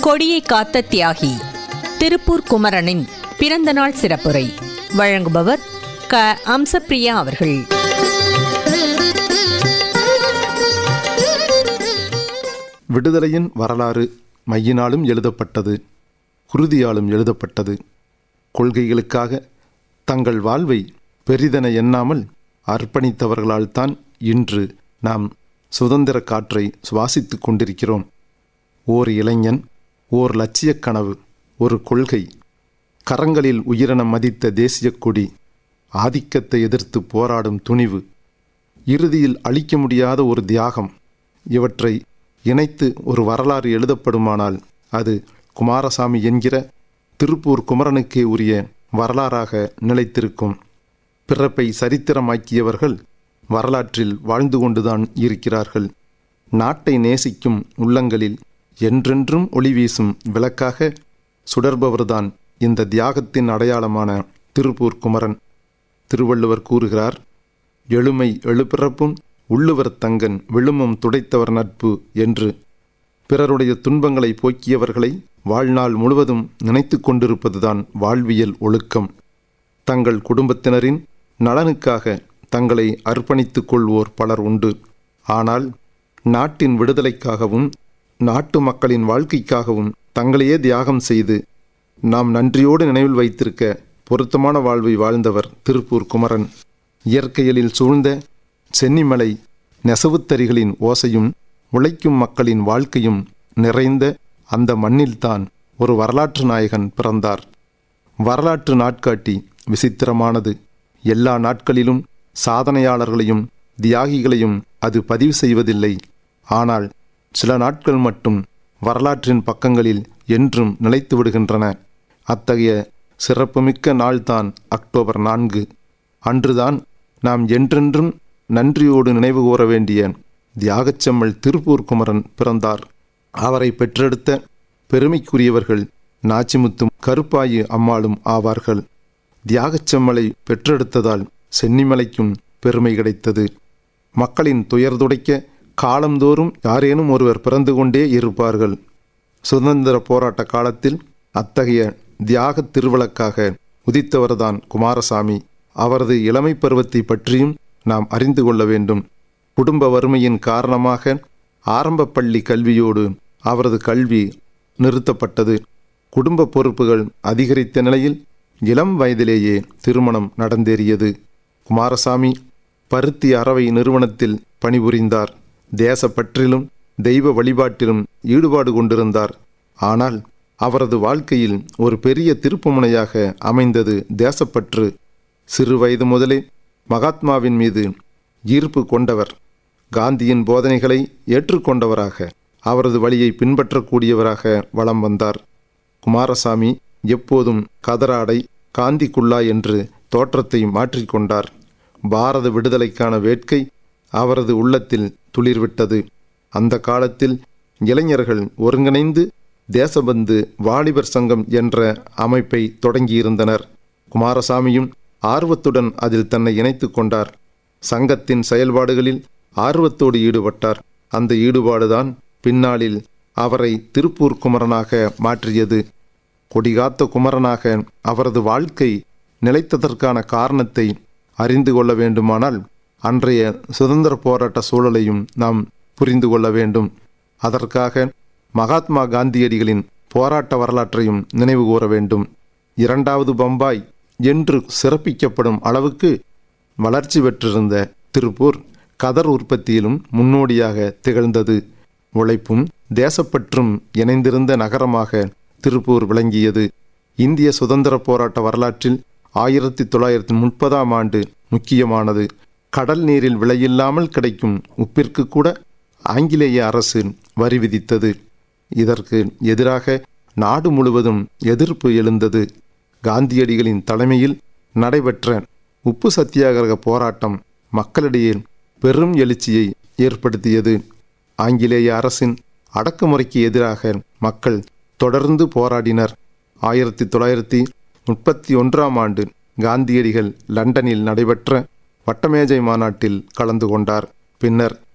கொடியை காத்த தியாகி திருப்பூர் குமரனின் பிறந்தநாள் சிறப்புரை வழங்குபவர் க அம்சப்பிரியா அவர்கள் விடுதலையின் வரலாறு மையினாலும் எழுதப்பட்டது குருதியாலும் எழுதப்பட்டது கொள்கைகளுக்காக தங்கள் வாழ்வை பெரிதென எண்ணாமல் அர்ப்பணித்தவர்களால்தான் இன்று நாம் சுதந்திர காற்றை சுவாசித்துக் கொண்டிருக்கிறோம் ஓர் இளைஞன் ஓர் லட்சியக் கனவு ஒரு கொள்கை கரங்களில் உயிரென மதித்த தேசியக் கொடி ஆதிக்கத்தை எதிர்த்து போராடும் துணிவு இறுதியில் அழிக்க முடியாத ஒரு தியாகம் இவற்றை இணைத்து ஒரு வரலாறு எழுதப்படுமானால் அது குமாரசாமி என்கிற திருப்பூர் குமரனுக்கே உரிய வரலாறாக நிலைத்திருக்கும் பிறப்பை சரித்திரமாக்கியவர்கள் வரலாற்றில் வாழ்ந்து கொண்டுதான் இருக்கிறார்கள் நாட்டை நேசிக்கும் உள்ளங்களில் என்றென்றும் ஒளி வீசும் விளக்காக சுடர்பவர்தான் இந்த தியாகத்தின் அடையாளமான திருப்பூர் குமரன் திருவள்ளுவர் கூறுகிறார் எழுமை எழுபிறப்பும் உள்ளுவர் தங்கன் விழுமம் துடைத்தவர் நட்பு என்று பிறருடைய துன்பங்களை போக்கியவர்களை வாழ்நாள் முழுவதும் நினைத்து கொண்டிருப்பதுதான் வாழ்வியல் ஒழுக்கம் தங்கள் குடும்பத்தினரின் நலனுக்காக தங்களை அர்ப்பணித்துக் கொள்வோர் பலர் உண்டு ஆனால் நாட்டின் விடுதலைக்காகவும் நாட்டு மக்களின் வாழ்க்கைக்காகவும் தங்களையே தியாகம் செய்து நாம் நன்றியோடு நினைவில் வைத்திருக்க பொருத்தமான வாழ்வை வாழ்ந்தவர் திருப்பூர் குமரன் இயற்கையலில் சூழ்ந்த சென்னிமலை நெசவுத்தறிகளின் ஓசையும் உழைக்கும் மக்களின் வாழ்க்கையும் நிறைந்த அந்த மண்ணில்தான் ஒரு வரலாற்று நாயகன் பிறந்தார் வரலாற்று நாட்காட்டி விசித்திரமானது எல்லா நாட்களிலும் சாதனையாளர்களையும் தியாகிகளையும் அது பதிவு செய்வதில்லை ஆனால் சில நாட்கள் மட்டும் வரலாற்றின் பக்கங்களில் என்றும் நிலைத்து விடுகின்றன அத்தகைய சிறப்புமிக்க நாள்தான் அக்டோபர் நான்கு அன்றுதான் நாம் என்றென்றும் நன்றியோடு நினைவு கூற வேண்டிய தியாகச்செம்மல் திருப்பூர் குமரன் பிறந்தார் அவரை பெற்றெடுத்த பெருமைக்குரியவர்கள் நாச்சிமுத்தும் கருப்பாயு அம்மாளும் ஆவார்கள் தியாகச்செம்மலை பெற்றெடுத்ததால் சென்னிமலைக்கும் பெருமை கிடைத்தது மக்களின் துயர் துடைக்க காலந்தோறும் யாரேனும் ஒருவர் பிறந்து கொண்டே இருப்பார்கள் சுதந்திர போராட்ட காலத்தில் அத்தகைய தியாக திருவிளக்காக உதித்தவர்தான் குமாரசாமி அவரது இளமை பருவத்தை பற்றியும் நாம் அறிந்து கொள்ள வேண்டும் குடும்ப வறுமையின் காரணமாக ஆரம்ப பள்ளி கல்வியோடு அவரது கல்வி நிறுத்தப்பட்டது குடும்ப பொறுப்புகள் அதிகரித்த நிலையில் இளம் வயதிலேயே திருமணம் நடந்தேறியது குமாரசாமி பருத்தி அறவை நிறுவனத்தில் பணிபுரிந்தார் தேசப்பற்றிலும் தெய்வ வழிபாட்டிலும் ஈடுபாடு கொண்டிருந்தார் ஆனால் அவரது வாழ்க்கையில் ஒரு பெரிய திருப்புமுனையாக அமைந்தது தேசப்பற்று சிறு வயது முதலே மகாத்மாவின் மீது ஈர்ப்பு கொண்டவர் காந்தியின் போதனைகளை ஏற்றுக்கொண்டவராக அவரது வழியை பின்பற்றக்கூடியவராக வலம் வந்தார் குமாரசாமி எப்போதும் கதராடை காந்தி குல்லா என்று தோற்றத்தை மாற்றிக்கொண்டார் பாரத விடுதலைக்கான வேட்கை அவரது உள்ளத்தில் துளிர்விட்டது அந்த காலத்தில் இளைஞர்கள் ஒருங்கிணைந்து தேசபந்து வாலிபர் சங்கம் என்ற அமைப்பை தொடங்கியிருந்தனர் குமாரசாமியும் ஆர்வத்துடன் அதில் தன்னை இணைத்து கொண்டார் சங்கத்தின் செயல்பாடுகளில் ஆர்வத்தோடு ஈடுபட்டார் அந்த ஈடுபாடுதான் பின்னாளில் அவரை திருப்பூர் குமரனாக மாற்றியது கொடிகாத்த குமரனாக அவரது வாழ்க்கை நிலைத்ததற்கான காரணத்தை அறிந்து கொள்ள வேண்டுமானால் அன்றைய சுதந்திர போராட்ட சூழலையும் நாம் புரிந்து கொள்ள வேண்டும் அதற்காக மகாத்மா காந்தியடிகளின் போராட்ட வரலாற்றையும் நினைவு கூற வேண்டும் இரண்டாவது பம்பாய் என்று சிறப்பிக்கப்படும் அளவுக்கு வளர்ச்சி பெற்றிருந்த திருப்பூர் கதர் உற்பத்தியிலும் முன்னோடியாக திகழ்ந்தது உழைப்பும் தேசப்பற்றும் இணைந்திருந்த நகரமாக திருப்பூர் விளங்கியது இந்திய சுதந்திர போராட்ட வரலாற்றில் ஆயிரத்தி தொள்ளாயிரத்தி முப்பதாம் ஆண்டு முக்கியமானது கடல் நீரில் விலையில்லாமல் கிடைக்கும் உப்பிற்கு கூட ஆங்கிலேய அரசு வரி விதித்தது இதற்கு எதிராக நாடு முழுவதும் எதிர்ப்பு எழுந்தது காந்தியடிகளின் தலைமையில் நடைபெற்ற உப்பு சத்தியாகிரக போராட்டம் மக்களிடையே பெரும் எழுச்சியை ஏற்படுத்தியது ஆங்கிலேய அரசின் அடக்குமுறைக்கு எதிராக மக்கள் தொடர்ந்து போராடினர் ஆயிரத்தி தொள்ளாயிரத்தி முப்பத்தி ஒன்றாம் ஆண்டு காந்தியடிகள் லண்டனில் நடைபெற்ற வட்டமேஜை மாநாட்டில் கலந்து கொண்டார் பின்னர்